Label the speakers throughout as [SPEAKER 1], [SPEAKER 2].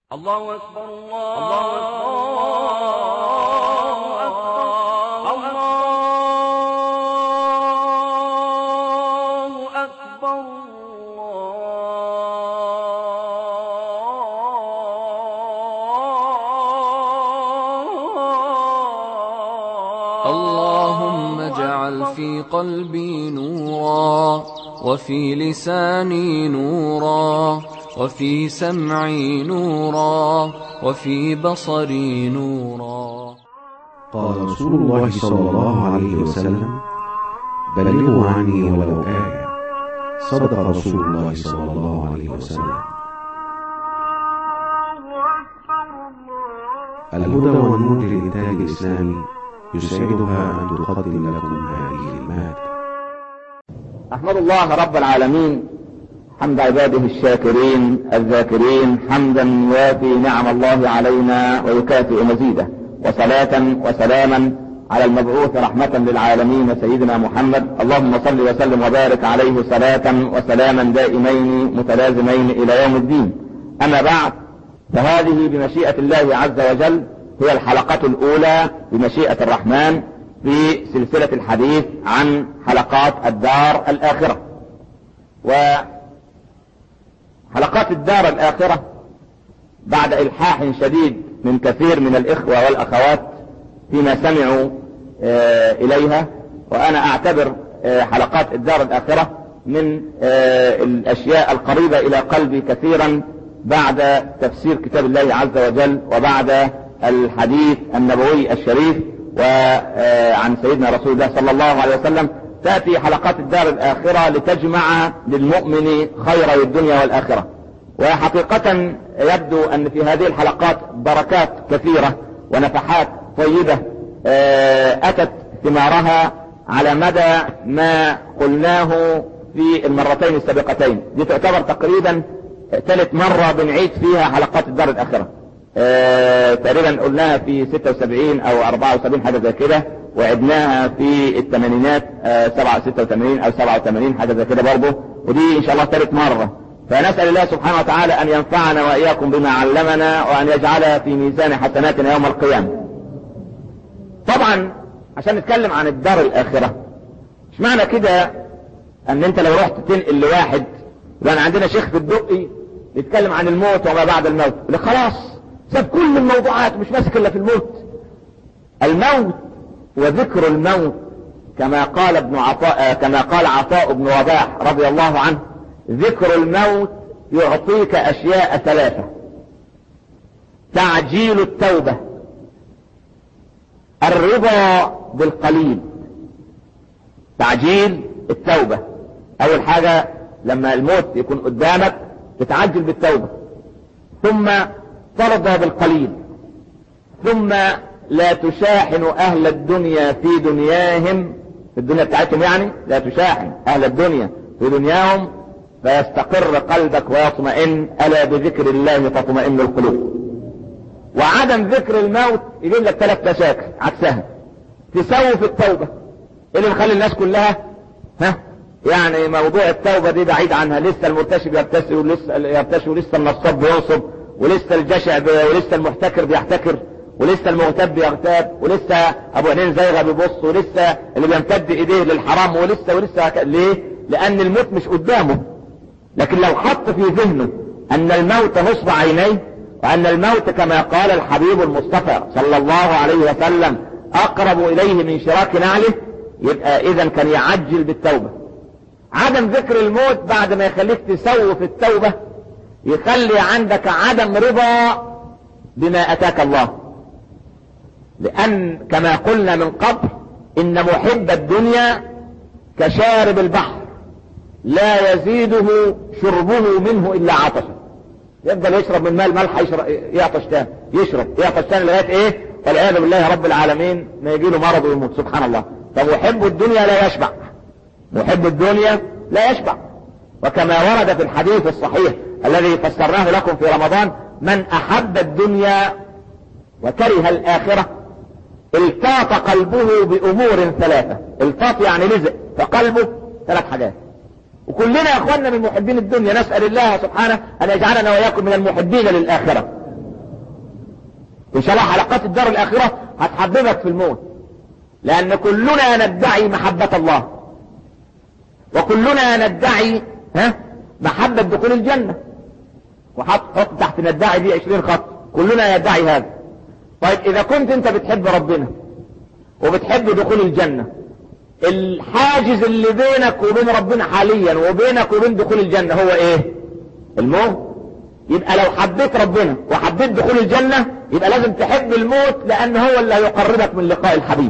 [SPEAKER 1] الله أكبر الله أكبر الله أكبر
[SPEAKER 2] اللهم اجعل في قلبي نورا وفي لساني نورا وفي سمعي نورا وفي بصري نورا
[SPEAKER 3] قال رسول الله صلى الله عليه وسلم بلغوا عني ولو آية صدق رسول الله صلى الله عليه وسلم الهدى والنور للإنتاج الإسلامي يسعدها أن تقدم لكم هذه المادة
[SPEAKER 4] أحمد الله رب العالمين حمد عباده الشاكرين الذاكرين حمدا يوافي نعم الله علينا ويكافئ مزيده وصلاة وسلاما على المبعوث رحمة للعالمين سيدنا محمد اللهم صل وسلم وبارك عليه صلاة وسلاما دائمين متلازمين إلى يوم الدين أما بعد فهذه بمشيئة الله عز وجل هي الحلقة الأولى بمشيئة الرحمن في سلسلة الحديث عن حلقات الدار الآخرة وحلقات الدار الآخرة بعد إلحاح شديد من كثير من الإخوة والأخوات فيما سمعوا آه إليها وأنا أعتبر آه حلقات الدار الآخرة من آه الأشياء القريبة إلى قلبي كثيرا بعد تفسير كتاب الله عز وجل وبعد الحديث النبوي الشريف وعن سيدنا رسول الله صلى الله عليه وسلم تأتي حلقات الدار الآخرة لتجمع للمؤمن خير الدنيا والآخرة وحقيقة يبدو أن في هذه الحلقات بركات كثيرة ونفحات طيبة أتت ثمارها على مدى ما قلناه في المرتين السابقتين دي تعتبر تقريبا ثالث مرة بنعيد فيها حلقات الدار الآخرة اه تقريبا قلناها في 76 او 74 حاجة زي كده وعدناها في الثمانينات اه 86 او 87 حاجة زي كده برضه ودي ان شاء الله ثالث مرة فنسأل الله سبحانه وتعالى ان ينفعنا واياكم بما علمنا وان يجعلها في ميزان حسناتنا يوم القيامة طبعا عشان نتكلم عن الدار الاخرة مش معنى كده ان انت لو رحت تنقل لواحد لان عندنا شيخ في الدقي يتكلم عن الموت وما بعد الموت خلاص ساب كل الموضوعات مش ماسك الا في الموت الموت وذكر الموت كما قال ابن عطاء كما قال عطاء بن رباح رضي الله عنه ذكر الموت يعطيك اشياء ثلاثة تعجيل التوبة الرضا بالقليل تعجيل التوبة اول حاجة لما الموت يكون قدامك تتعجل بالتوبة ثم ترضى بالقليل ثم لا تشاحن اهل الدنيا في دنياهم في الدنيا بتاعتهم يعني لا تشاحن اهل الدنيا في دنياهم فيستقر قلبك ويطمئن الا بذكر الله تطمئن القلوب وعدم ذكر الموت يجيب لك ثلاث مشاكل عكسها تسوف التوبة اللي مخلي الناس كلها ها يعني موضوع التوبة دي بعيد عنها لسه المرتشي بيرتشي ولسه يرتشي ولسه النصاب بينصب ولسه الجشع بي ولسه المحتكر بيحتكر ولسه المغتاب بيغتاب ولسه ابو عينين زيغه بيبص ولسه اللي بيمتد ايديه للحرام ولسه ولسه هك... ليه؟ لان الموت مش قدامه لكن لو حط في ذهنه ان الموت نصب عينيه وان الموت كما قال الحبيب المصطفى صلى الله عليه وسلم اقرب اليه من شراك نعله يبقى اذا كان يعجل بالتوبه عدم ذكر الموت بعد ما يخليك تسوف التوبه يخلي عندك عدم رضا بما اتاك الله لان كما قلنا من قبل ان محب الدنيا كشارب البحر لا يزيده شربه منه الا عطشا يفضل يشرب من ماء الملح يشرب يعطش تاني يشرب يعطش تاني لغايه ايه والعياذ بالله رب العالمين ما يجي له مرض ويموت سبحان الله فمحب الدنيا لا يشبع محب الدنيا لا يشبع وكما ورد في الحديث الصحيح الذي فسرناه لكم في رمضان من احب الدنيا وكره الاخرة التاط قلبه بامور ثلاثة التاط يعني لزق فقلبه ثلاث حاجات وكلنا يا اخواننا من محبين الدنيا نسأل الله سبحانه ان يجعلنا واياكم من المحبين للاخرة ان شاء الله حلقات الدار الاخرة هتحببك في الموت لان كلنا ندعي محبة الله وكلنا ندعي ها محبة دخول الجنة وحط حط تحت ندعي دي 20 خط كلنا يدعي هذا طيب اذا كنت انت بتحب ربنا وبتحب دخول الجنة الحاجز اللي بينك وبين ربنا حاليا وبينك وبين دخول الجنة هو ايه الموت يبقى لو حبيت ربنا وحبيت دخول الجنة يبقى لازم تحب الموت لان هو اللي هيقربك من لقاء الحبيب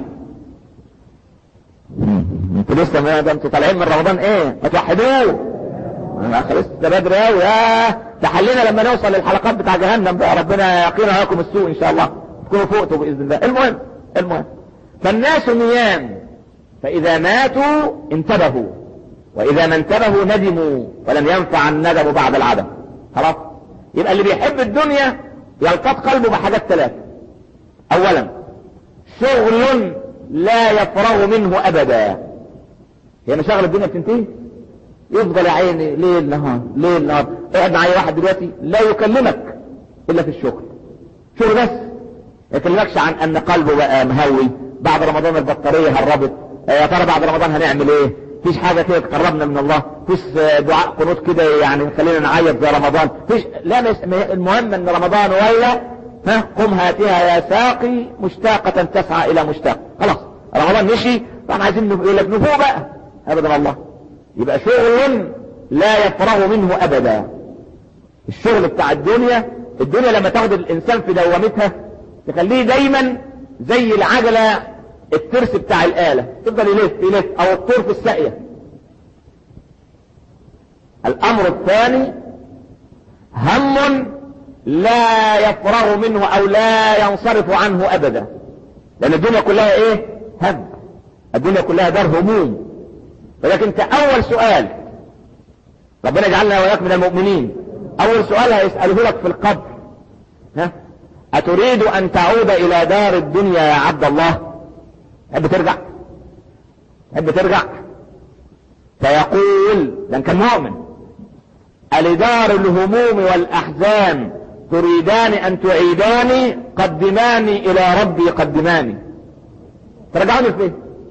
[SPEAKER 4] انتوا لسه ما ده انتوا طالعين من رمضان ايه ما توحدوه انا خلصت ده بدري قوي يا تحلينا لما نوصل للحلقات بتاع جهنم بقى ربنا يقينا لكم السوء ان شاء الله تكونوا فوقتوا باذن الله المهم المهم فالناس نيام فاذا ماتوا انتبهوا واذا ما انتبهوا ندموا ولم ينفع الندم بعد العدم خلاص يبقى اللي بيحب الدنيا يلتقط قلبه بحاجات ثلاثة اولا شغل لا يفرغ منه ابدا هي مشاغل الدنيا بتنتهي يفضل يا عيني ليل نهار ليل نهار قاعد معايا واحد دلوقتي لا يكلمك الا في الشغل شغل بس ما يكلمكش عن ان قلبه بقى مهوي بعد رمضان البطاريه هربت يا ترى بعد رمضان هنعمل ايه فيش حاجه كده تقربنا من الله فيش دعاء قنوت كده يعني خلينا نعيط زي رمضان فيش لا مش المهم ان رمضان ولا ها قم هاتها يا ساقي مشتاقة تسعى الى مشتاق خلاص رمضان مشي فاحنا عايزين يقول لك نفوق بقى ابدا الله يبقى شغل لا يفرغ منه ابدا الشغل بتاع الدنيا الدنيا لما تاخد الانسان في دوامتها تخليه دايما زي العجلة الترس بتاع الآلة تفضل يلف يلف او الطور في الساقية الامر الثاني هم لا يفرغ منه او لا ينصرف عنه ابدا لان الدنيا كلها ايه هم الدنيا كلها دار هموم ولكن انت اول سؤال ربنا يجعلنا وياك من المؤمنين اول سؤال هيسأله لك في القبر ها اتريد ان تعود الى دار الدنيا يا عبد الله تحب ترجع تحب ترجع فيقول ده كان مؤمن ألدار الهموم والأحزان تريدان أن تعيداني قدماني إلى ربي قدماني ترجعوني فين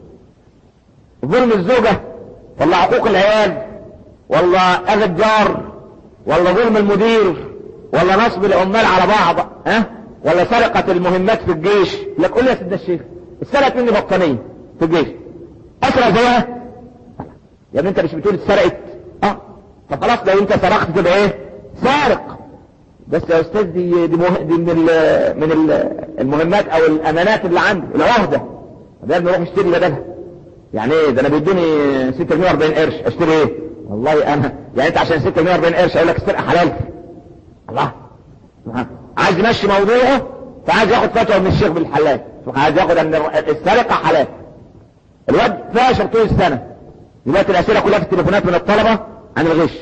[SPEAKER 4] ظلم الزوجة ولا عقوق العيال ولا أذى الجار ولا ظلم المدير ولا نصب العمال على بعض ها ولا سرقة المهمات في الجيش لك قول لي يا سيدنا الشيخ اتسرقت مني بطانية في الجيش اسرق زيها يا ابني انت مش بتقول اتسرقت اه طب خلاص لو انت سرقت تبقى ايه سارق بس يا استاذ دي دي, مه... دي من ال... من ال... المهمات او الامانات اللي عندي العهده طب يا ابني روح اشتري بدلها يعني ايه ده انا بيدوني 640 قرش اشتري ايه والله انا يعني انت عشان 640 قرش اقول لك السرقه حلال الله عايز يمشي موضوعه فعايز ياخد فتوى من الشيخ بالحلال عايز ياخد ان السرقه حلال الواد فاشل طول السنه دلوقتي الاسئله كلها في التليفونات من الطلبه عن الغش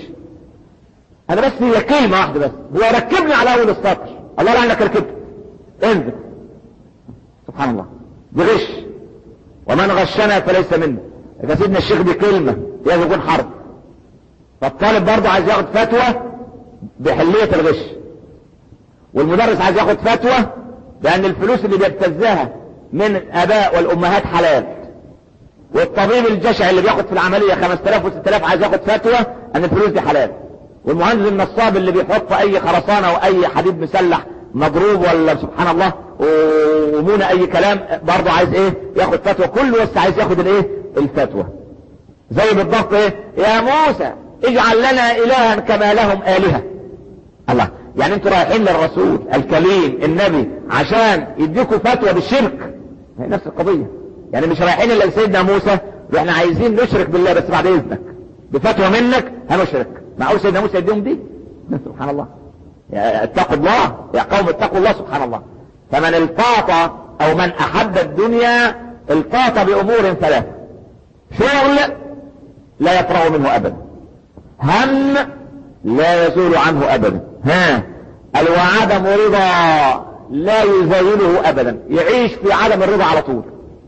[SPEAKER 4] انا بس هي كلمه واحده بس هو ركبني على اول السطر الله لعنك ركبت انزل سبحان الله بغش ومن غشنا فليس منا يا سيدنا الشيخ دي كلمه لازم يكون حرب فالطالب برضه عايز ياخد فتوى بحليه الغش والمدرس عايز ياخد فتوى بان الفلوس اللي بيبتزها من الاباء والامهات حلال والطبيب الجشع اللي بياخد في العملية 5000 و6000 عايز ياخد فتوى ان الفلوس دي حلال والمهندس النصاب اللي بيحط اي خرسانة او اي حديد مسلح مضروب ولا سبحان الله ومونة اي كلام برضه عايز ايه ياخد فتوى كله بس عايز ياخد الايه الفتوى زي بالضبط ايه يا موسى اجعل لنا الها كما لهم الهة الله يعني انتوا رايحين للرسول الكليم النبي عشان يديكوا فتوى بالشرك هي نفس القضية يعني مش رايحين الا لسيدنا موسى واحنا عايزين نشرك بالله بس بعد اذنك بفتوى منك هنشرك معقول سيدنا موسى يديهم دي سبحان الله يا اتقوا الله يا قوم اتقوا الله سبحان الله فمن التاط او من احب الدنيا التاط بامور ثلاثة شغل لا يفرغ منه ابدا هم لا يزول عنه ابدا ها الوعدم رضا لا يزاوله ابدا يعيش في عدم الرضا على طول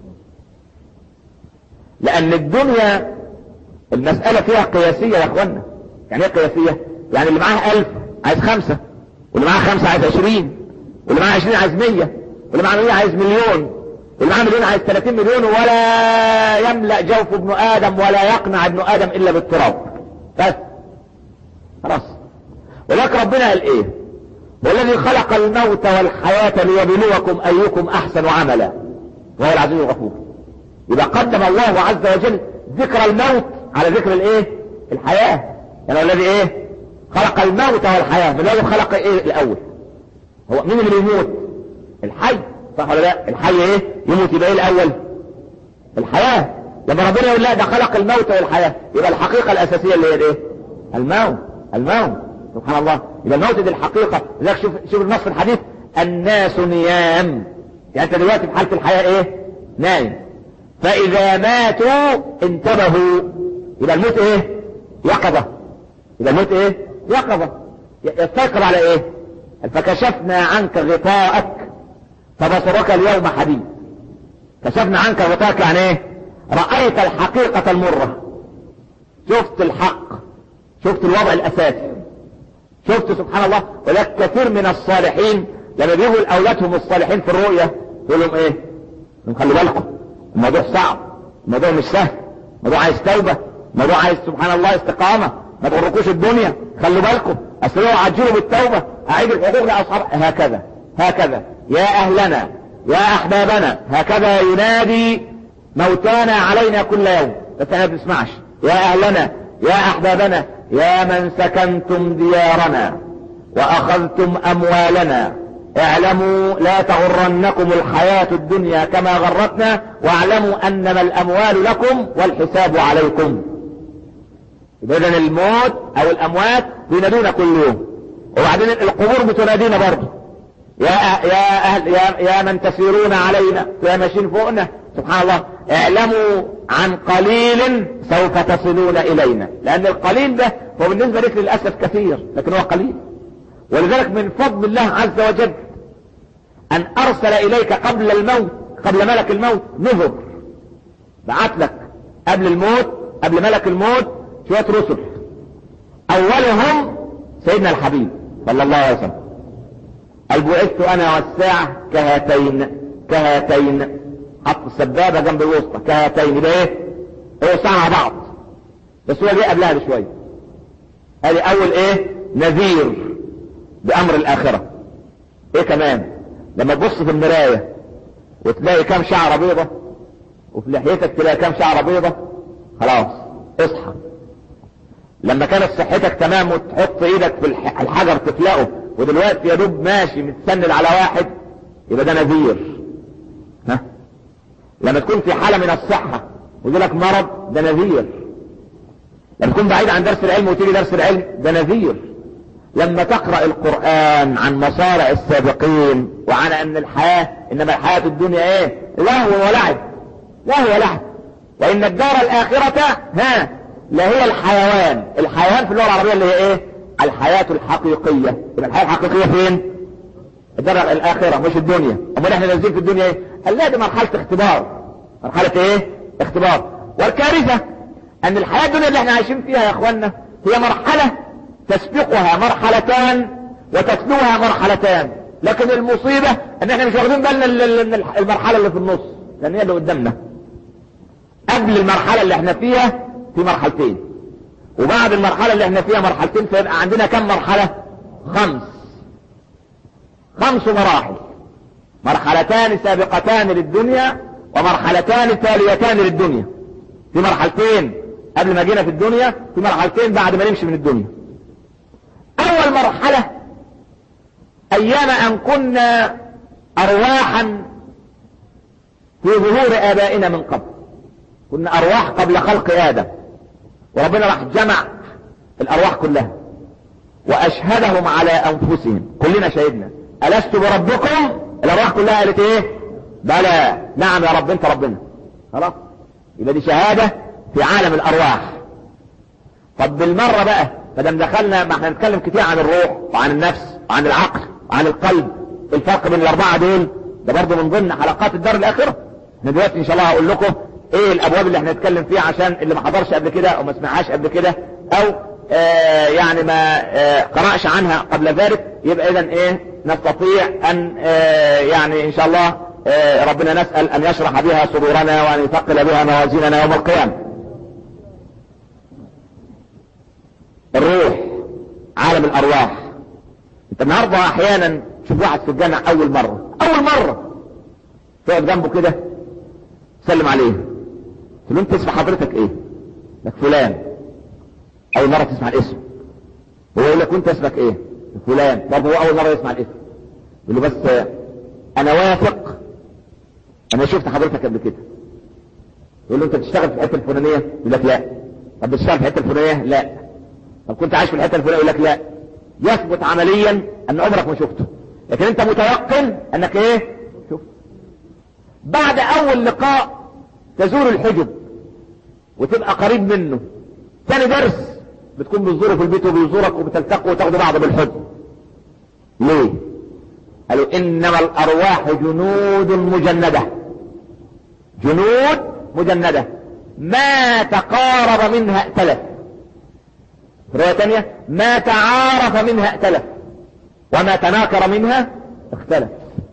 [SPEAKER 4] لان الدنيا المسألة فيها قياسية يا اخوانا يعني ايه قياسية يعني اللي معاه الف عايز خمسة واللي معاه خمسة عايز عشرين واللي معاه 20 عايز 100 واللي معاه 100 عايز مليون واللي معاه مليون عايز 30 مليون ولا يملأ جوف ابن آدم ولا يقنع ابن آدم إلا بالتراب بس خلاص ولكن ربنا قال ايه والذي خلق الموت والحياة ليبلوكم أيكم أحسن عملا وهو العزيز الغفور يبقى قدم الله عز وجل ذكر الموت على ذكر الايه الحياة يعني هو الذي ايه خلق الموت والحياة من الذي خلق ايه الاول هو مين اللي بيموت الحي صح ولا لا الحي ايه يموت يبقى ايه الاول الحياة لما ربنا يقول لا ده خلق الموت والحياة يبقى الحقيقة الاساسية اللي هي الايه الموت الموت سبحان الله يبقى الموت دي الحقيقة لذلك شوف شوف النص في الحديث الناس نيام يعني انت دلوقتي في حالة الحياة ايه نايم فاذا ماتوا انتبهوا يبقى الموت ايه يقظة يبقى الموت ايه يقظة يستيقظ على ايه فكشفنا عنك غطاءك فبصرك اليوم حديد كشفنا عنك غطاءك يعني ايه رأيت الحقيقة المرة شفت الحق شفت الوضع الاساسي شفت سبحان الله ولك كثير من الصالحين لما بيجوا لاولادهم الصالحين في الرؤية يقول لهم ايه يقول خلي بالكم الموضوع صعب الموضوع مش سهل الموضوع عايز توبة الموضوع عايز سبحان الله استقامة ما تغرقوش الدنيا خلوا بالكم اصل هو عجلوا بالتوبة اعيد الحقوق لاصحاب هكذا هكذا يا اهلنا يا احبابنا هكذا ينادي موتانا علينا كل يوم بس احنا ما بنسمعش يا اهلنا يا احبابنا يا من سكنتم ديارنا واخذتم اموالنا اعلموا لا تغرنكم الحياة الدنيا كما غرتنا واعلموا انما الاموال لكم والحساب عليكم اذا الموت او الاموات بينادونا كل يوم وبعدين القبور بتنادينا برضه يا يا اهل يا, يا من تسيرون علينا يا ماشيين فوقنا سبحان الله اعلموا عن قليل سوف تصلون الينا لان القليل ده هو بالنسبه لك للاسف كثير لكن هو قليل ولذلك من فضل الله عز وجل ان ارسل اليك قبل الموت قبل ملك الموت نذر بعت لك قبل الموت قبل ملك الموت شويه رسل اولهم سيدنا الحبيب صلى الله عليه وسلم قال بعثت انا والساعة كهاتين كهاتين حط السبابة جنب الوسطى كهاتين ده ايه هو ساعة مع بعض بس هو جه قبلها بشوية هذه اول ايه نذير بامر الاخرة ايه كمان لما تبص في المراية وتلاقي كام شعرة بيضة وفي لحيتك تلاقي كام شعرة بيضة خلاص اصحى لما كانت صحتك تمام وتحط ايدك في الحجر تفلقه ودلوقتي يا دوب ماشي متسند على واحد يبقى ده نذير ها لما تكون في حالة من الصحة ويجي لك مرض ده نذير لما تكون بعيد عن درس العلم وتيجي درس العلم ده نذير لما تقرأ القرآن عن مصارع السابقين وعن ان الحياة انما الحياة الدنيا ايه لهو ولعب لهو ولعب وان الدار الاخرة ها لا هي الحيوان الحيوان في اللغة العربية اللي هي ايه الحياة الحقيقية يبقى الحياة الحقيقية فين الدار الاخرة مش الدنيا امال احنا نازلين في الدنيا ايه قال لا دي مرحلة اختبار مرحلة ايه اختبار والكارثة ان الحياة الدنيا اللي احنا عايشين فيها يا اخوانا هي مرحلة تسبقها مرحلتان وتتلوها مرحلتان لكن المصيبة ان احنا مش واخدين بالنا المرحلة اللي في النص لان هي اللي قدامنا قبل المرحلة اللي احنا فيها في مرحلتين وبعد المرحلة اللي احنا فيها مرحلتين فيبقى عندنا كم مرحلة خمس خمس مراحل مرحلتان سابقتان للدنيا ومرحلتان تاليتان للدنيا في مرحلتين قبل ما جينا في الدنيا في مرحلتين بعد ما نمشي من الدنيا اول مرحلة ايام ان كنا ارواحا في ظهور ابائنا من قبل كنا ارواح قبل خلق ادم وربنا راح جمع الارواح كلها واشهدهم على انفسهم كلنا شهدنا الست بربكم الارواح كلها قالت ايه بلى نعم يا رب انت ربنا خلاص يبقى دي شهادة في عالم الارواح طب بالمرة بقى مادام دخلنا ما احنا نتكلم كتير عن الروح وعن النفس وعن العقل وعن القلب الفرق بين الاربعة دول ده برضه من ضمن حلقات الدار الاخرة احنا دلوقتي ان شاء الله هقول لكم ايه الابواب اللي احنا نتكلم فيها عشان اللي ما حضرش قبل كده او ما سمعهاش قبل كده او آه يعني ما آه قرأش عنها قبل ذلك يبقى اذا ايه نستطيع ان آه، يعني ان شاء الله آه، ربنا نسأل ان يشرح بها صدورنا وان يثقل بها موازيننا يوم القيامة الروح عالم الارواح انت النهارده احيانا تشوف واحد في الجامع اول مرة اول مرة تقعد جنبه كده تسلم عليه تقول له انت اسم حضرتك ايه لك فلان اول مرة تسمع الاسم هو يقول لك انت اسمك ايه فلان برضه هو اول مرة يسمع الاسم يقول له بس آه، انا واثق انا شفت حضرتك قبل كده يقول له انت بتشتغل في الحته الفلانيه يقول لك لا طب بتشتغل في الحته الفلانيه لا طب كنت عايش في الحته الفلانيه يقول لك لا يثبت عمليا ان عمرك ما شفته لكن انت متيقن انك ايه شفته بعد اول لقاء تزور الحجب وتبقى قريب منه ثاني درس بتكون بتزوره في البيت وبيزورك وبتلتقوا وتاخدوا بعض بالحضن ليه قالوا انما الارواح جنود مجندة جنود مجندة ما تقارب منها ائتلف في رواية تانية ما تعارف منها ائتلف وما تناكر منها اختلف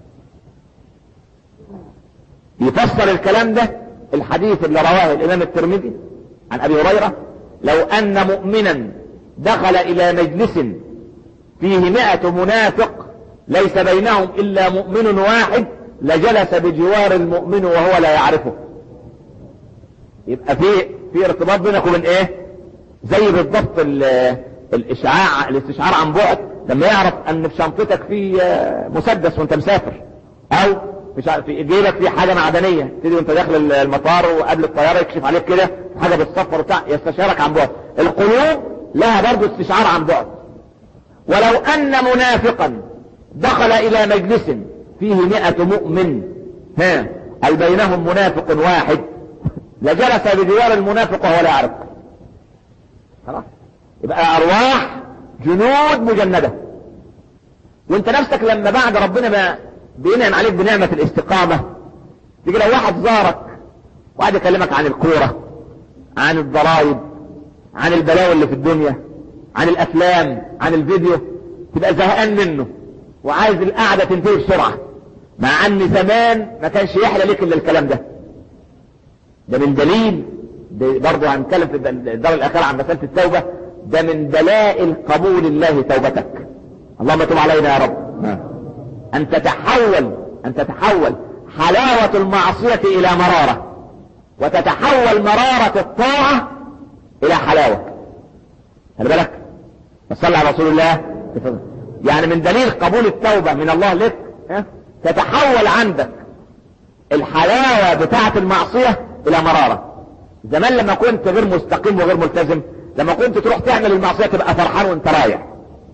[SPEAKER 4] يفسر الكلام ده الحديث اللي رواه الامام الترمذي عن ابي هريرة لو ان مؤمنا دخل الى مجلس فيه مئة منافق ليس بينهم الا مؤمن واحد لجلس بجوار المؤمن وهو لا يعرفه يبقى في في ارتباط بينك وبين ايه زي بالضبط ال- الاشعاع الاستشعار عن بعد لما يعرف ان في شنطتك في آه، مسدس وانت مسافر او في شع- في جيبك في حاجه معدنيه تيجي وانت داخل المطار وقبل الطياره يكشف عليك كده حاجه بالصفر بتاع يستشعرك عن بعد القلوب لها برضه استشعار عن بعد ولو ان منافقا دخل الى مجلس فيه مئة مؤمن ها هل بينهم منافق واحد لجلس بجوار المنافق وهو لا يعرف خلاص يبقى ارواح جنود مجندة وانت نفسك لما بعد ربنا ما بينعم عليك بنعمة الاستقامة تيجي لو واحد زارك وقعد يكلمك عن الكورة عن الضرائب عن البلاوي اللي في الدنيا عن الافلام عن الفيديو تبقى زهقان منه وعايز القعدة تنتهي بسرعة مع ان زمان ما كانش يحلى ليك الا الكلام ده ده من دليل ده برضه هنتكلم في الدار الاخيرة عن مسألة التوبة ده من دلائل قبول الله توبتك اللهم تب علينا يا رب ان تتحول ان تتحول حلاوة المعصية الى مرارة وتتحول مرارة الطاعة الى حلاوة خلي بالك صلى على رسول الله يعني من دليل قبول التوبة من الله لك ها؟ تتحول عندك الحلاوة بتاعة المعصية الى مرارة زمان لما كنت غير مستقيم وغير ملتزم لما كنت تروح تعمل المعصية تبقى فرحان وانت رايح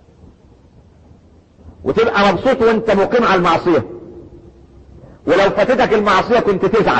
[SPEAKER 4] وتبقى مبسوط وانت مقيم على المعصية ولو فاتتك المعصية كنت تزعل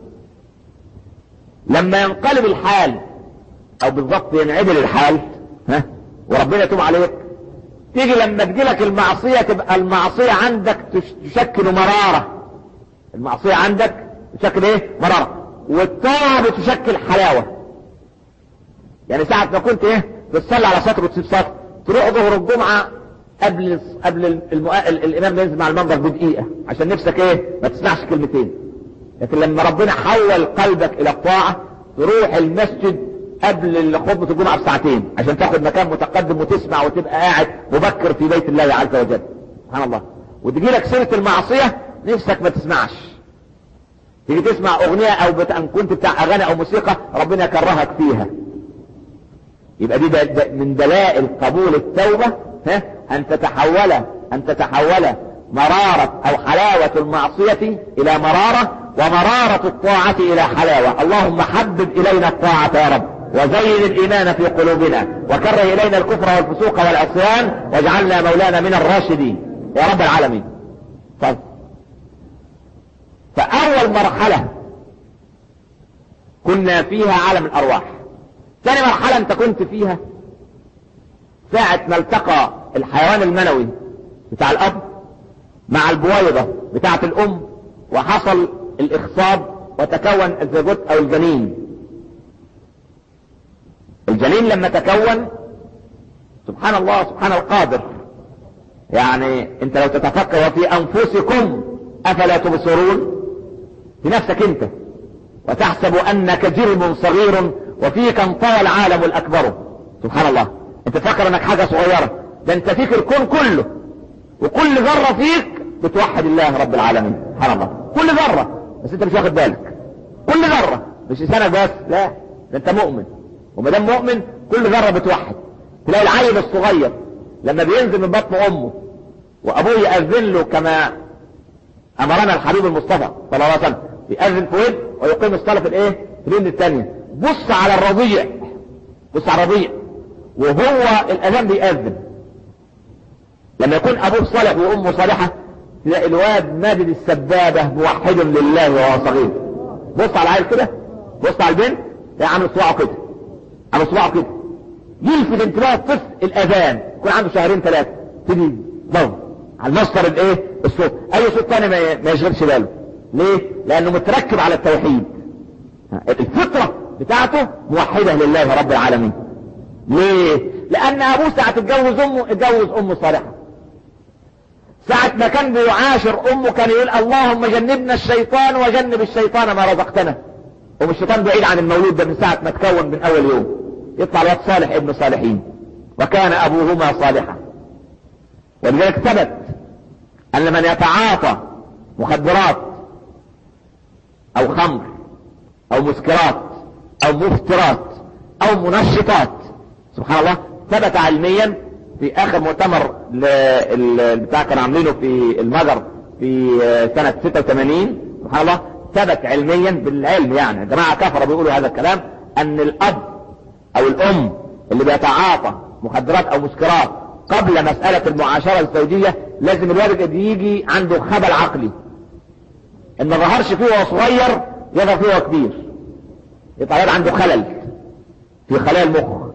[SPEAKER 4] لما ينقلب الحال او بالضبط ينعدل الحال ها وربنا يتوب عليك تيجي لما تجيلك المعصية تبقى المعصية عندك تش- تشكل مرارة المعصية عندك تشكل ايه مرارة والطاعة بتشكل حلاوة يعني ساعة ما كنت ايه بتصلي على سطر وتسيب سطر تروح ظهر الجمعة قبل قبل المؤ... الامام ينزل مع المنبر بدقيقة عشان نفسك ايه ما تسمعش كلمتين لكن لما ربنا حول قلبك الى الطاعة تروح المسجد قبل خطبة الجمعة بساعتين عشان تاخد مكان متقدم وتسمع وتبقى قاعد مبكر في بيت الله عز وجل سبحان الله وتجي لك سيرة المعصية نفسك ما تسمعش تيجي تسمع اغنية او بت... ان كنت بتاع اغاني او موسيقى ربنا كرهك فيها يبقى دي ده ده من دلائل قبول التوبة ها ان تتحول ان تتحول مرارة او حلاوة المعصية الى مرارة ومرارة الطاعة الى حلاوة اللهم حبب الينا الطاعة يا رب وزين الايمان في قلوبنا وكره الينا الكفر والفسوق والعصيان واجعلنا مولانا من الراشدين يا رب العالمين طيب فاول مرحلة كنا فيها عالم الارواح ثاني مرحلة انت كنت فيها ساعة ما التقى الحيوان المنوي بتاع الاب مع البويضة بتاعة الام وحصل الاخصاب وتكون الزيجوت او الجنين الجنين لما تكون سبحان الله سبحان القادر يعني انت لو تتفكر وفي انفسكم افلا تبصرون في نفسك انت وتحسب انك جرم صغير وفيك انطوى العالم الاكبر سبحان الله انت تفكر انك حاجة صغيرة ده انت فيك الكون كله وكل ذرة فيك بتوحد الله رب العالمين سبحان الله كل ذرة بس انت مش واخد بالك كل ذرة مش لسانك بس لا ده انت مؤمن وما دام مؤمن كل ذرة بتوحد تلاقي العيل الصغير لما بينزل من بطن امه وابوه يأذن له كما امرنا الحبيب المصطفى صلى الله عليه وسلم يأذن في ود ويقيم الصلاة في الايه في اليد الثانية بص على الرضيع بص على الرضيع وهو الاذان بيأذن لما يكون ابوه صالح وامه صالحة تلاقي الواد ماجد السبابة موحد لله وهو صغير بص على العيل كده بص على البنت تلاقي عامل صباعه كده عامل صباعه كده يلفت انتباه الطفل الاذان يكون عنده شهرين ثلاثة تيجي ضرب على المصدر الايه الصوت اي صوت تاني ما ما يشغلش باله ليه لانه متركب على التوحيد الفطرة بتاعته موحدة لله رب العالمين ليه لان ابوه ساعة اتجوز امه اتجوز امه صالحة ساعة ما كان بيعاشر امه كان يقول اللهم جنبنا الشيطان وجنب الشيطان ما رزقتنا ومش الشيطان بعيد عن المولود ده من ساعة ما تكون من اول يوم يطلع الواد صالح ابن صالحين وكان ابوهما صالحا ولذلك ثبت ان من يتعاطى مخدرات او خمر او مسكرات او مفترات او منشطات سبحان الله ثبت علميا في اخر مؤتمر بتاع كانوا عاملينه في المجر في سنة 86 سبحان الله ثبت علميا بالعلم يعني جماعة كفرة بيقولوا هذا الكلام ان الاب او الام اللي بيتعاطى مخدرات او مسكرات قبل مسألة المعاشرة الزوجية لازم الوالد يجي عنده خبل عقلي ان ما ظهرش فيه وهو صغير يظهر فيه وهو كبير يبقى الواد عنده خلل في خلايا المخ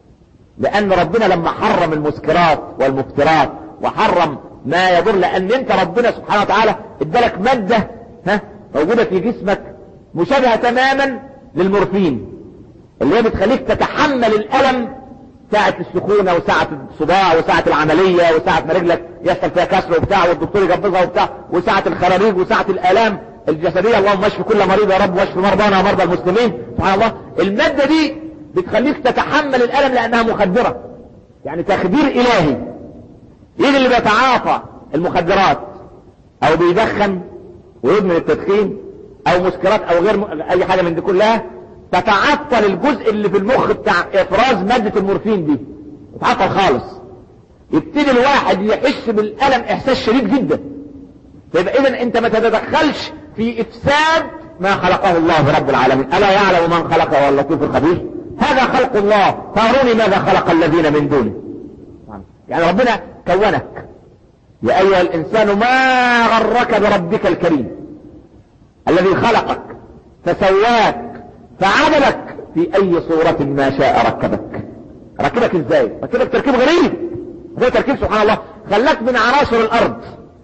[SPEAKER 4] لان ربنا لما حرم المسكرات والمفترات وحرم ما يضر لان انت ربنا سبحانه وتعالى ادالك مادة ها موجودة في جسمك مشابهة تماما للمورفين اللي هي بتخليك تتحمل الالم ساعة السخونة وساعة الصداع وساعة العملية وساعة ما رجلك يحصل فيها كسر وبتاع والدكتور يجبزها وبتاع وساعة الخراريج وساعة الالام الجسدية اللهم اشف كل مريض يا رب واشف مرضانا ومرضى المسلمين سبحان الله المادة دي بتخليك تتحمل الالم لانها مخدرة يعني تخدير الهي يجي اللي بيتعاطى المخدرات او بيدخن ويدمن التدخين او مسكرات او غير م... اي حاجة من دي كلها تتعطل الجزء اللي في المخ بتاع افراز مادة المورفين دي يتعطل خالص يبتدي الواحد يحس بالالم احساس شديد جدا فيبقى اذا انت ما تتدخلش في افساد ما خلقه الله رب العالمين الا يعلم من خلق هو اللطيف الخبير هذا خلق الله فاروني ماذا خلق الذين من دونه يعني ربنا كونك يا ايها الانسان ما غرك بربك الكريم الذي خلقك فسواك فعدلك في اي صورة ما شاء ركبك ركبك ازاي ركبك تركيب غريب زي تركيب سبحان الله خلاك من عناصر الارض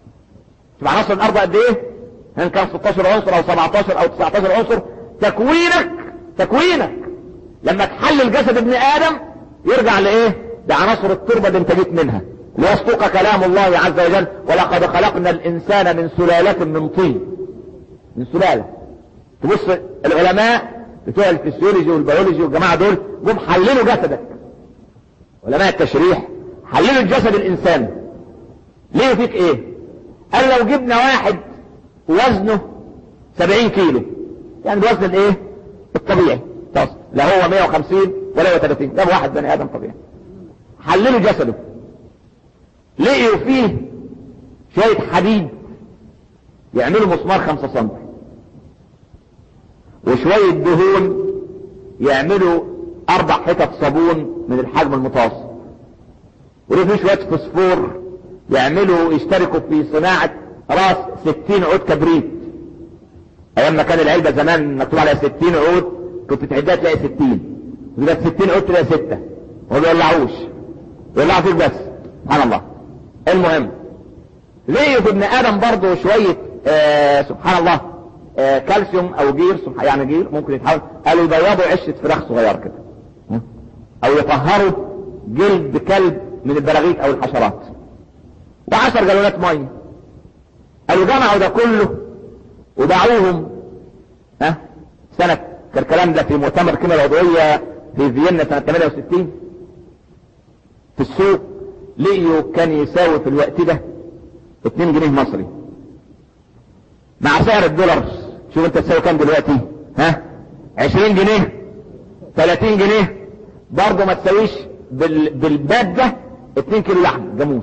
[SPEAKER 4] شوف عناصر الارض قد ايه ان كان 16 عنصر او 17 او 19 عنصر تكوينك تكوينك لما تحلل جسد ابن ادم يرجع لايه لعناصر التربة اللي انت جيت منها ليصدق كلام الله عز وجل ولقد خلقنا الانسان من سلالة من طين من سلالة تبص العلماء بتوع الفسيولوجي والبيولوجي والجماعة دول جم حللوا جسدك علماء التشريح حللوا الجسد الانسان ليه فيك ايه قال لو جبنا واحد وزنه 70 كيلو يعني الوزن الايه الطبيعي تصل لا هو 150 ولا هو 30 ده واحد بني ادم طبيعي حللوا جسده لقيوا فيه شوية حديد يعملوا مسمار 5 سم وشوية دهون يعملوا اربع حتت صابون من الحجم المتوسط ولقيوا فيه شوية فوسفور يعملوا يشتركوا في صناعة راس 60 عود كبريت ايام ما كان العلبة زمان مكتوب عليها 60 عود كنت تعدها تلاقي 60 دلوقتي 60 عود تلاقي 6 وما بيولعوش يولعوا فيك بس سبحان الله المهم ليه في ابن ادم برضه شوية آه سبحان الله آه كالسيوم او جير يعني جير ممكن يتحول قالوا يبيضوا عشة فراخ صغير كده او يطهروا جلد كلب من البراغيث او الحشرات وعشر جالونات ميه قالوا جمعوا ده كله وباعوهم ها سنة كان الكلام ده في مؤتمر الكيمياء العضوية في فيينا سنة 68 في السوق لقيوا كان يساوي في الوقت ده 2 جنيه مصري مع سعر الدولار شوف انت تساوي كام دلوقتي ها 20 جنيه 30 جنيه برضه ما تساويش بال... بالباد ده 2 كيلو لحم جاموس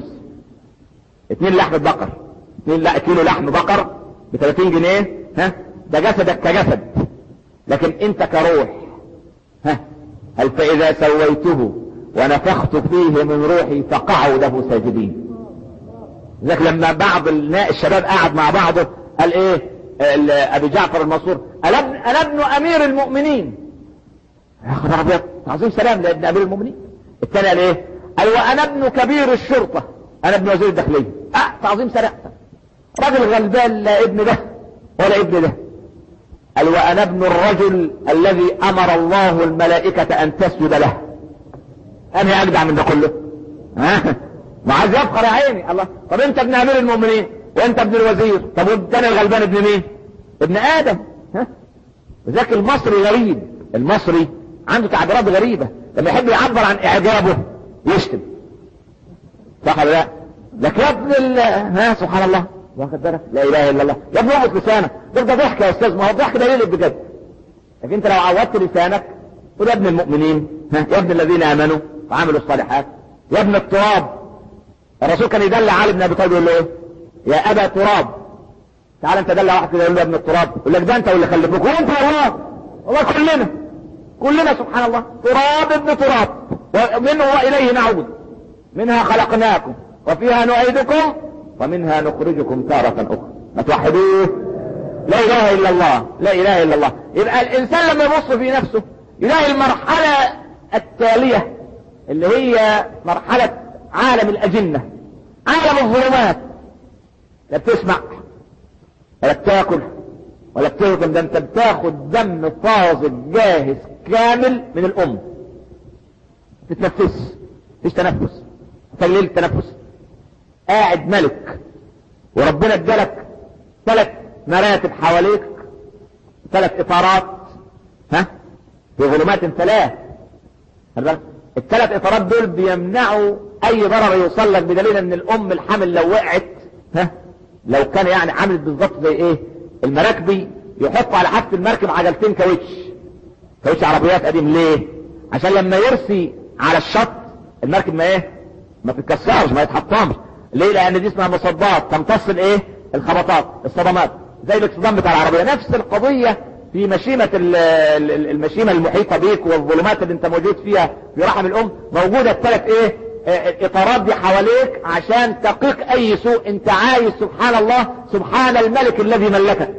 [SPEAKER 4] 2 لحم بقر 2 لا كيلو لحم بقر ب 30 جنيه ها ده جسدك كجسد لكن انت كروح ها هل فاذا سويته ونفخت فيه من روحي فقعوا له ساجدين ذلك لما بعض الشباب قعد مع بعضه قال ايه ابي جعفر المنصور انا ابن امير المؤمنين يا خبر ابيض تعظيم سلام لابن امير المؤمنين الثاني قال ايه قال وانا ابن كبير الشرطه انا ابن وزير الداخليه اه تعظيم سلام راجل غلبان لا ابن ده ولا ابن ده قال وانا ابن الرجل الذي امر الله الملائكه ان تسجد له انا اجدع من ده كله ها ما عايز يفخر يا عيني الله طب انت ابن امير المؤمنين وانت ابن الوزير طب والتاني الغلبان ابن مين ابن ادم ها وذاك المصري غريب المصري عنده تعبيرات غريبة لما يحب يعبر عن اعجابه يشتم صح ولا لا لك يا ابن ال... ها سبحان الله واخد بالك لا اله الا الله يا ابن اقعد لسانك ده ده ضحك يا استاذ ما هو الضحك ده يقلب بجد لكن انت لو عودت لسانك قول يا ابن المؤمنين ها يا ابن الذين امنوا وعملوا الصالحات يا ابن التراب الرسول كان يدل علي بن ابي طالب يقول له ايه يا ابا تراب تعال انت دلع واحد كده يقول له يا ابن التراب يقول لك ده انت واللي خلفوك وانت والله والله كلنا كلنا سبحان الله تراب ابن تراب ومنه واليه نعود منها خلقناكم وفيها نعيدكم ومنها نخرجكم تارة اخرى ما توحدوه لا اله الا الله لا اله الا الله يبقى الانسان لما يبص في نفسه يلاقي المرحلة التالية اللي هي مرحلة عالم الاجنة عالم الظلمات لا بتسمع ولا بتاكل ولا بتهضم ده انت بتاخد دم طازج جاهز كامل من الام تتنفس مفيش تنفس تقليل التنفس قاعد ملك وربنا ادالك ثلاث مراتب حواليك ثلاث اطارات ها في ظلمات ثلاث الثلاث اطارات دول بيمنعوا اي ضرر يوصل لك بدليل ان الام الحمل لو وقعت ها لو كان يعني عملت بالظبط زي ايه المراكبي يحط على حافة المركب عجلتين كاوتش كاوتش عربيات قديم ليه عشان لما يرسي على الشط المركب ما ايه ما تتكسرش ما يتحطمش ليه لان دي اسمها مصدات تمتص الايه الخبطات الصدمات زي الاكسدام بتاع العربية نفس القضية في مشيمة المشيمة المحيطة بيك والظلمات اللي انت موجود فيها في رحم الام موجودة الثلاث ايه الاطارات دي حواليك عشان تقيك اي سوء انت عايز سبحان الله سبحان الملك الذي ملكك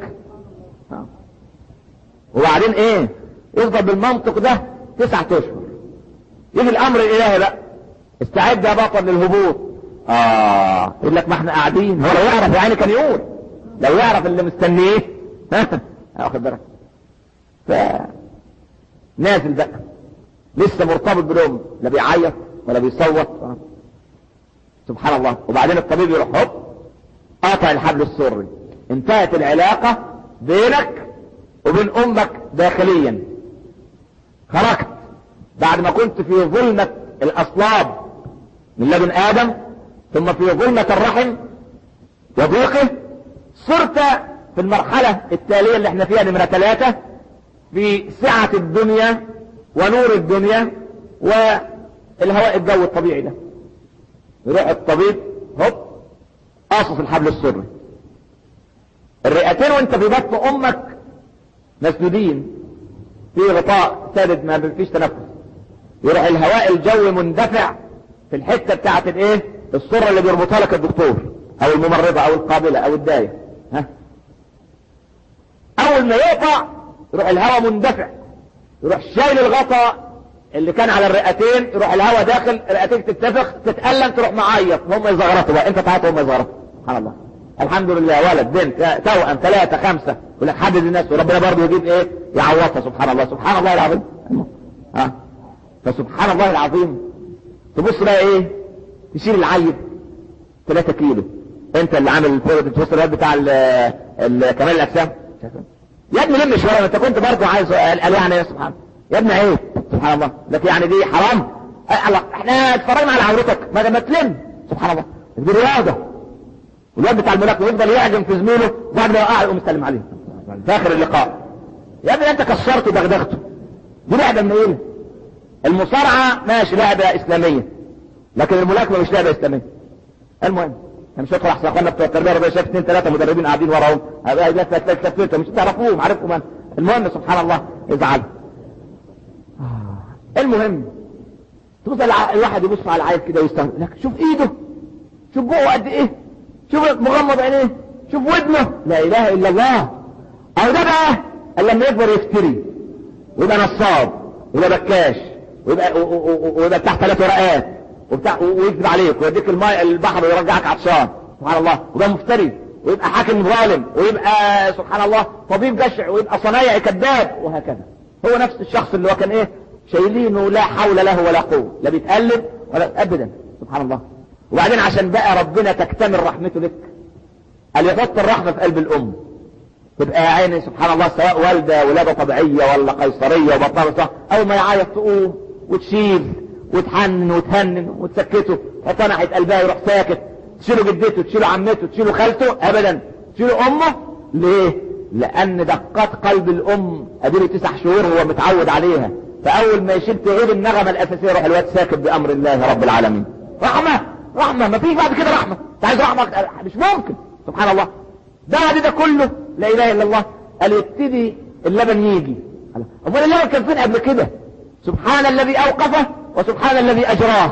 [SPEAKER 4] وبعدين ايه يفضل بالمنطق ده تسعة اشهر يجي الامر الالهي بقى استعد يا بطل للهبوط اه يقول لك ما احنا قاعدين هو لو يعرف يعني كان يقول لو يعرف اللي مستنيه ها واخد بالك ف نازل بقى لسه مرتبط بالام لا بيعيط ولا بيصوت سبحان الله وبعدين الطبيب يروح هوب قاطع الحبل السري انتهت العلاقة بينك وبين امك داخليا خرجت بعد ما كنت في ظلمة الاصلاب من لدن ادم ثم في ظلمة الرحم وضيقه صرت في المرحلة التالية اللي احنا فيها نمرة ثلاثة في سعة الدنيا ونور الدنيا والهواء الجو الطبيعي ده يروح الطبيب هوب قاصص الحبل السري الرئتين وانت في بطن امك مسدودين في غطاء سادد ما فيش تنفس يروح الهواء الجوي مندفع في الحته بتاعت الايه الصره اللي بيربطها لك الدكتور او الممرضه او القابله او الدايه ها اول ما يقطع يروح الهواء مندفع يروح شايل الغطاء اللي كان على الرئتين يروح الهواء داخل الرئتين تتنفخ تتألم تروح معيط هم يزغرطوا بقى انت تعاطوا هم يزغرطوا سبحان الله الحمد لله ولد بنت توأم ثلاثة خمسة يقول لك حدد الناس وربنا برضه يجيب ايه يعوضها سبحان الله سبحان الله العظيم ها فسبحان الله العظيم تبص بقى ايه تشيل العيب 3 كيلو انت اللي عامل الفوسفورات بتاع ال ال كمال الاجسام يا ابني لم شويه انت كنت برضه عايز قال يعني يا سبحان يا ابني عيب سبحان الله لكن يعني دي حرام أه الله احنا اتفرجنا على عورتك ما ما تلم سبحان الله دي رياضه والواد بتاع الملاكمه يفضل يعجم في زميله وبعد ما يقع يقوم يسلم عليه في اخر اللقاء يا ابني انت كسرته ودغدغته دي لعبه من ايه المصارعه ماشي لعبه اسلاميه لكن الملاكمه مش لعبه اسلاميه المهم انا مش هدخل احسن اخوانا بتوع التربيه الرياضيه شايف اثنين ثلاثه مدربين قاعدين وراهم هذا لفته مش تعرفوهم عارفهم انا المهم سبحان الله ازعل المهم تبص الواحد يبص على العيل كده ويستغرب لك شوف ايده شوف بقه قد ايه شوف مغمض عينيه شوف ودنه لا اله الا الله او ده بقى لما يكبر يفتري ويبقى نصاب ويبقى بكاش ويبقى ويبقى تحت ثلاث ورقات وبتاع ويكذب عليك ويديك الماء البحر ويرجعك عطشان سبحان الله ويبقى مفتري ويبقى حاكم ظالم ويبقى سبحان الله طبيب جشع ويبقى صنايعي كذاب وهكذا هو نفس الشخص اللي هو كان ايه شايلينه لا حول له ولا قوه لا بيتقلب ولا ابدا سبحان الله وبعدين عشان بقى ربنا تكتمل رحمته لك قال يحط الرحمه في قلب الام تبقى يا عيني سبحان الله سواء والده ولاده طبيعيه ولا قيصريه وبطنها صح اول ما يعيط تقوم وتشيل وتحنن وتهنن وتسكته حط ناحيه قلبها يروح ساكت تشيله جدته تشيله عمته تشيله خالته ابدا تشيله امه ليه لان دقات قلب الام اديله تسع شهور هو متعود عليها فاول ما يشيل تعيد النغمه الاساسيه يروح الواد ساكت بامر الله رب العالمين رحمه رحمه ما فيش بعد كده رحمه انت عايز رحمه مش ممكن سبحان الله بعد ده كله لا اله الا الله قال يبتدي اللبن يجي امال اللبن كان فين قبل كده سبحان الذي اوقفه وسبحان الذي اجراه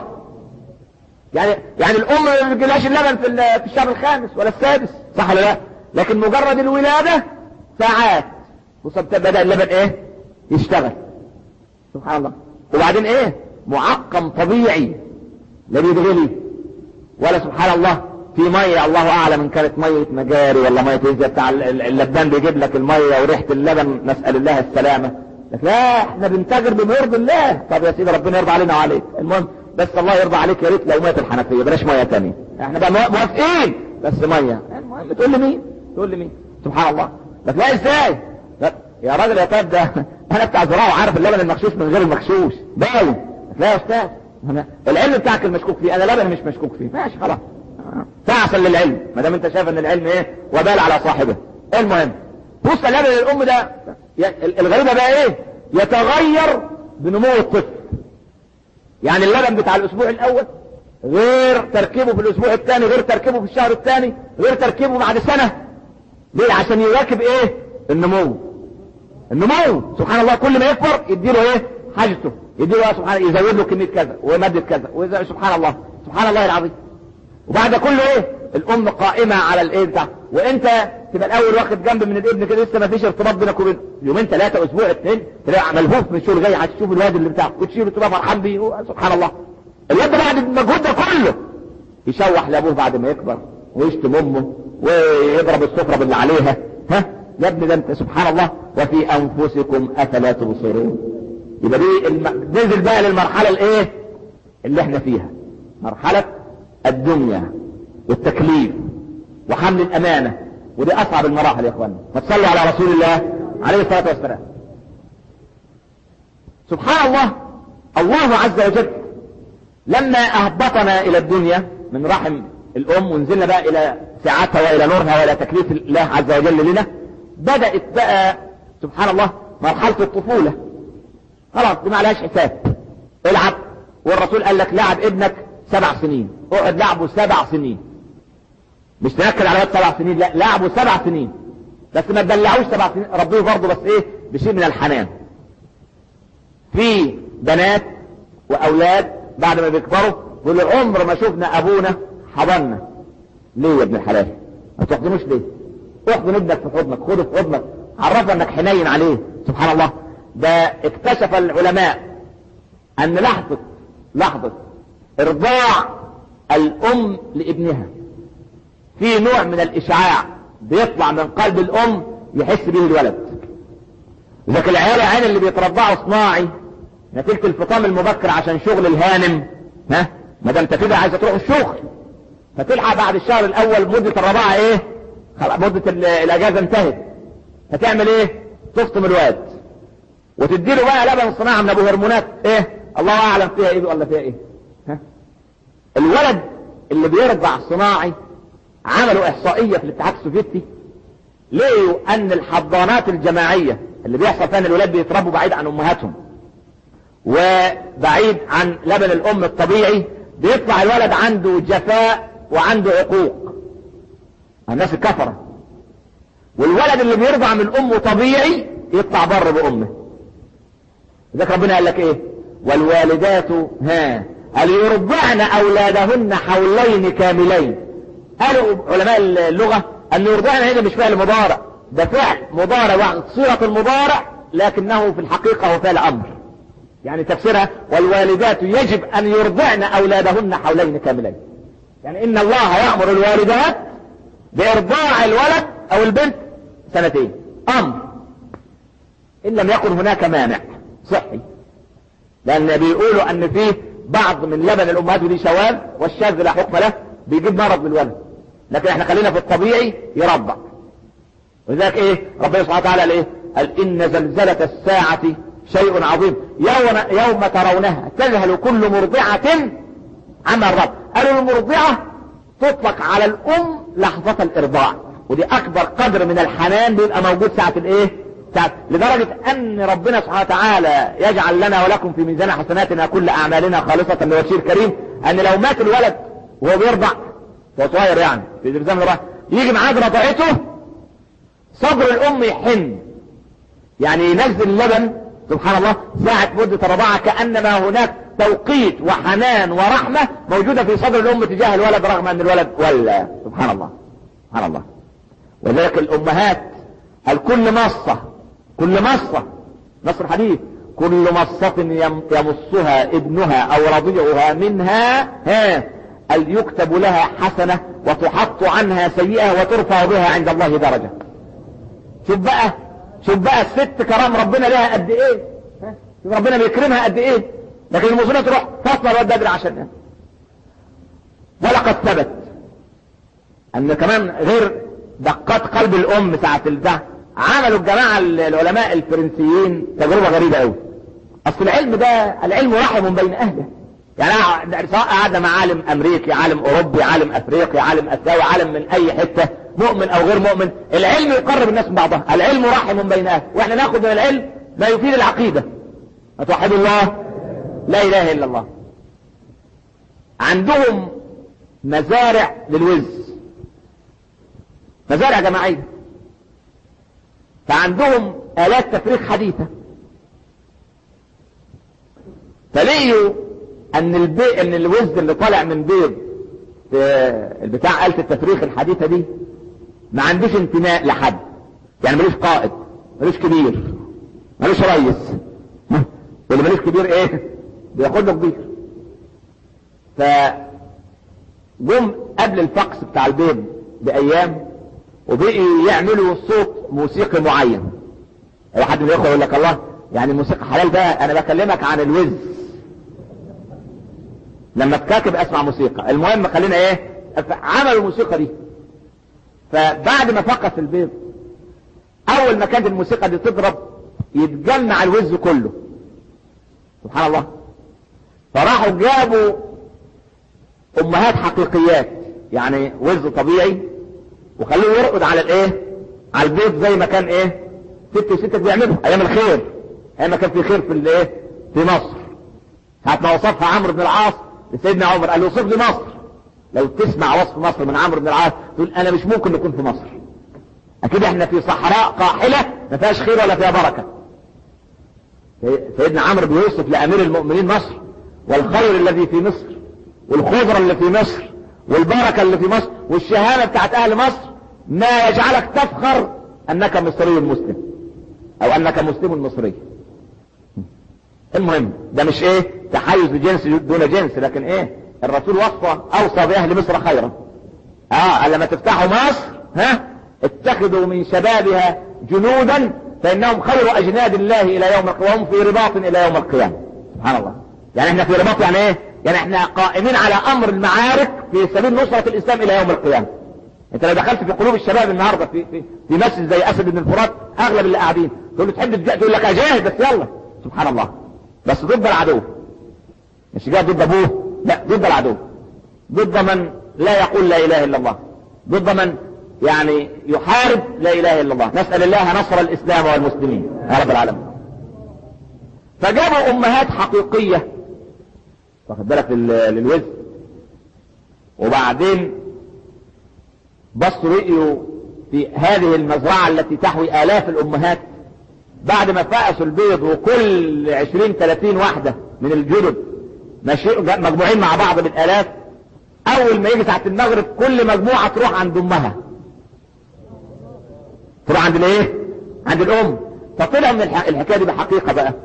[SPEAKER 4] يعني يعني الام ما بتجيلهاش اللبن في في الشهر الخامس ولا السادس صح ولا لا لكن مجرد الولاده ساعات بدا اللبن ايه يشتغل سبحان الله وبعدين ايه معقم طبيعي لا بيتغلي ولا سبحان الله في ميه الله اعلم ان كانت ميه مجاري ولا ميه زي بتاع اللبان بيجيب لك الميه وريحه اللبن نسال الله السلامه لك لا احنا بنتاجر بما يرضي الله طب يا سيدي ربنا يرضى علينا وعليك المهم بس الله يرضى عليك يا ريت لو ميه الحنفيه بلاش ميه ثانيه احنا بقى موافقين بس ميه المهم تقول لي مين تقول لي مين سبحان الله لك لا ازاي لا يا راجل يا طيب ده انا بتاع زراعه وعارف اللبن المغشوش من غير المغشوش باين لا يا استاذ العلم بتاعك المشكوك فيه انا لبن مش مشكوك فيه ماشي خلاص تعسل للعلم ما دام انت شايف ان العلم ايه وبال على صاحبه المهم بص اللبن الام ده الغريبه بقى ايه يتغير بنمو الطفل يعني اللبن بتاع الاسبوع الاول غير تركيبه في الاسبوع الثاني غير تركيبه في الشهر الثاني غير تركيبه بعد سنه ليه عشان يواكب ايه النمو النمو سبحان الله كل ما يكبر يديله ايه حاجته يديله سبحان الله يزود له كميه كذا وماده كذا سبحان الله سبحان الله العظيم وبعد كله ايه الام قائمة على الايه بتاع وانت تبقى الاول واخد جنب من الابن كده لسه ما فيش ارتباط بينك وبين يومين ثلاثة اسبوع اثنين تلاقي ملهوف من الشغل جاي هتشوف الواد اللي بتاعه وتشيله تبقى فرحان بيه سبحان الله الواد ده بعد المجهود ده كله يشوح لابوه بعد ما يكبر ويشتم امه ويضرب السفرة باللي عليها ها يا ابني ده انت سبحان الله وفي انفسكم افلا تبصرون يبقى دي الم... ننزل بقى للمرحلة الايه اللي احنا فيها مرحلة الدنيا والتكليف وحمل الأمانة ودي أصعب المراحل يا إخوانا فتصلوا على رسول الله عليه الصلاة والسلام سبحان الله الله عز وجل لما أهبطنا إلى الدنيا من رحم الأم ونزلنا بقى إلى سعتها وإلى نورها وإلى تكليف الله عز وجل لنا بدأت بقى سبحان الله مرحلة الطفولة خلاص دي ما عليهاش حساب العب والرسول قال لك لعب ابنك سبع سنين اقعد لعبه سبع سنين مش تنكد على سبع سنين لا لعبه سبع سنين بس ما تدلعوش سبع سنين ربيه برضه بس ايه بشيء من الحنان في بنات واولاد بعد ما بيكبروا يقولوا عمر ما شفنا ابونا حضنا ليه يا ابن الحلال ما تحضنوش ليه احضن ابنك في حضنك خده في حضنك عرفه انك حنين عليه سبحان الله ده اكتشف العلماء ان لحظة لحظة ارضاع الام لابنها في نوع من الاشعاع بيطلع من قلب الام يحس به الولد لذلك العيال عين اللي بيترضعوا صناعي نتيجة الفطام المبكر عشان شغل الهانم ها ما دام انت كده عايزه تروح الشغل فتلحق بعد الشهر الاول مدة الرضاعة ايه خلاص مدة ال- الاجازة انتهت فتعمل ايه تفطم الواد وتديله بقى لبن صناعة من ابو هرمونات ايه الله اعلم فيها ايه ولا فيها ايه ها؟ الولد اللي بيرضع صناعي عملوا احصائية في الاتحاد السوفيتي لقوا ان الحضانات الجماعية اللي بيحصل فيها ان الولاد بيتربوا بعيد عن امهاتهم وبعيد عن لبن الام الطبيعي بيطلع الولد عنده جفاء وعنده عقوق الناس الكفرة والولد اللي بيرضع من امه طبيعي يطلع بر بامه ذلك ربنا قال لك ايه والوالدات ها هل يرضعن اولادهن حولين كاملين قالوا علماء اللغة ان يرضعن هنا مش فعل مضارع ده فعل مضارع وعن صيغة المضارع لكنه في الحقيقة هو فعل امر يعني تفسيرها والوالدات يجب ان يرضعن اولادهن حولين كاملين يعني ان الله يأمر الوالدات بارضاع الولد او البنت سنتين امر ان لم يكن هناك مانع صحي لان بيقولوا ان فيه بعض من لبن الامهات ودي شواذ والشاذ لا حكم له بيجيب مرض للولد لكن احنا خلينا في الطبيعي يرضع ولذلك ايه ربنا سبحانه وتعالى قال ايه قال ان زلزلة الساعة شيء عظيم يوم, يوم ترونها تذهل كل مرضعة عما الرب قالوا المرضعة تطلق على الام لحظة الارضاع ودي اكبر قدر من الحنان بيبقى موجود ساعة الايه ساعة لدرجة ان ربنا سبحانه وتعالى يجعل لنا ولكم في ميزان حسناتنا كل اعمالنا خالصة لوجه الكريم ان لو مات الولد وهو بيرضع هو صغير يعني في زمن الرحم يجي معاد رضعته صدر الام يحن يعني ينزل اللبن سبحان الله ساعة مدة الرضاعة كأنما هناك توقيت وحنان ورحمة موجودة في صدر الأم تجاه الولد رغم أن الولد ولا سبحان الله سبحان الله وذلك الأمهات الكل مصة كل مصة نص الحديث كل مصة يم- يمصها ابنها أو رضيعها منها ها ال يكتب لها حسنة وتحط عنها سيئة وترفع بها عند الله درجة شوف بقى شوف بقى الست كرام ربنا لها قد ايه ها؟ شوف ربنا بيكرمها قد ايه لكن المسلمة تروح فاصلة الواد بدري عشان ولقد ثبت ان كمان غير دقات قلب الام ساعة البتاع عملوا الجماعة العلماء الفرنسيين تجربة غريبة قوي اصل العلم ده العلم رحم بين اهله يعني أنا سواء قعدنا مع عالم امريكي عالم اوروبي عالم افريقي عالم اسيوي عالم من اي حتة مؤمن او غير مؤمن العلم يقرب الناس من بعضها العلم رحم بين اهله واحنا ناخد من العلم ما يفيد العقيدة اتوحدوا الله لا اله الا الله عندهم مزارع للوز مزارع جماعية فعندهم آلات تفريغ حديثة فلقيوا ان البي... ان الوز اللي طالع من بيض في البتاع آلة التفريغ الحديثة دي ما عندوش انتماء لحد يعني ملوش قائد ملوش كبير ملوش ريس واللي ملوش كبير ايه بياخد له كبير فجم قبل الفقس بتاع البيض بايام وبقي يعملوا صوت موسيقي معين اي حد من الاخوه يقول لك الله يعني موسيقى حلال ده انا بكلمك عن الوز لما اتكاكب اسمع موسيقى المهم خلينا ايه عملوا الموسيقى دي فبعد ما فقس البيض اول ما كانت الموسيقى دي تضرب يتجمع الوز كله سبحان الله فراحوا جابوا امهات حقيقيات يعني وز طبيعي وخلوه يرقد على الايه على البيض زي ما كان ايه ست وستة بيعملوا ايام الخير ايام ما كان في خير في الايه في مصر ساعة ما وصفها عمرو بن العاص لسيدنا عمر قال له وصف لي مصر لو تسمع وصف مصر من عمرو بن العاص تقول انا مش ممكن نكون في مصر اكيد احنا في صحراء قاحلة ما فيهاش خير ولا فيها بركة سيدنا عمرو بيوصف لامير المؤمنين مصر والخير الذي في مصر والخضرة اللي في مصر والبركة اللي في مصر والشهامة بتاعت اهل مصر ما يجعلك تفخر انك مصري مسلم او انك مسلم مصري المهم ده مش ايه تحيز لجنس دون جنس لكن ايه الرسول وصى اوصى باهل مصر خيرا اه لما تفتحوا مصر ها اتخذوا من شبابها جنودا فانهم خير اجناد الله الى يوم القيامه في رباط الى يوم القيامه سبحان الله يعني احنا في رباط يعني ايه يعني احنا قائمين على امر المعارك في سبيل نصرة الاسلام الى يوم القيامة انت لو دخلت في قلوب الشباب النهاردة في, في, في مسجد زي اسد بن الفرات اغلب اللي قاعدين تقول له تحب تجاهد تقول لك اجاهد بس يلا سبحان الله بس ضد العدو مش جاي ضد ابوه لا ضد العدو ضد من لا يقول لا اله الا الله ضد من يعني يحارب لا اله الا الله نسأل الله نصر الاسلام والمسلمين يا رب العالمين فجابوا امهات حقيقية واخد بالك لل- للوزن وبعدين بصوا رؤيوا في هذه المزرعة التي تحوي آلاف الأمهات بعد ما فقسوا البيض وكل عشرين ثلاثين واحدة من الجدد ماشي- مجموعين مع بعض بالآلاف أول ما يجي ساعة المغرب كل مجموعة تروح عند أمها تروح عند الايه عند الام فطلع من الح- الحكايه دي بحقيقه بقى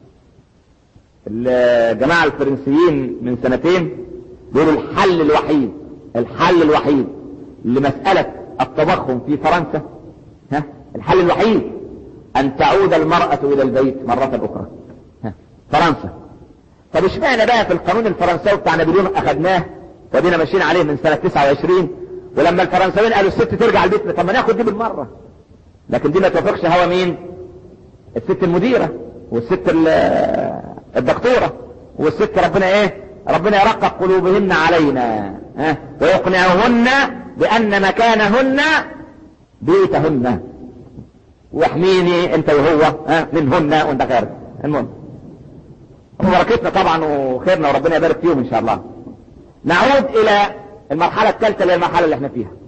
[SPEAKER 4] الجماعه الفرنسيين من سنتين بيقولوا الحل الوحيد الحل الوحيد لمساله التضخم في فرنسا ها الحل الوحيد ان تعود المراه الى البيت مره اخرى ها فرنسا طب اشمعنى بقى في القانون الفرنساوي بتاع نابليون اخذناه ودينا ماشيين عليه من سنه 29 ولما الفرنساويين قالوا الست ترجع البيت طب ما ناخد دي بالمره لكن دي ما توافقش هوا مين الست المديرة والست ال- الدكتورة والست ربنا ايه ربنا يرقق قلوبهن علينا ها ويقنعهن بان مكانهن بيتهن واحميني انت وهو ها منهن وانت خارج المهم بركتنا طبعا وخيرنا وربنا يبارك فيهم ان شاء الله نعود الى المرحلة الثالثة اللي هي المرحلة اللي احنا فيها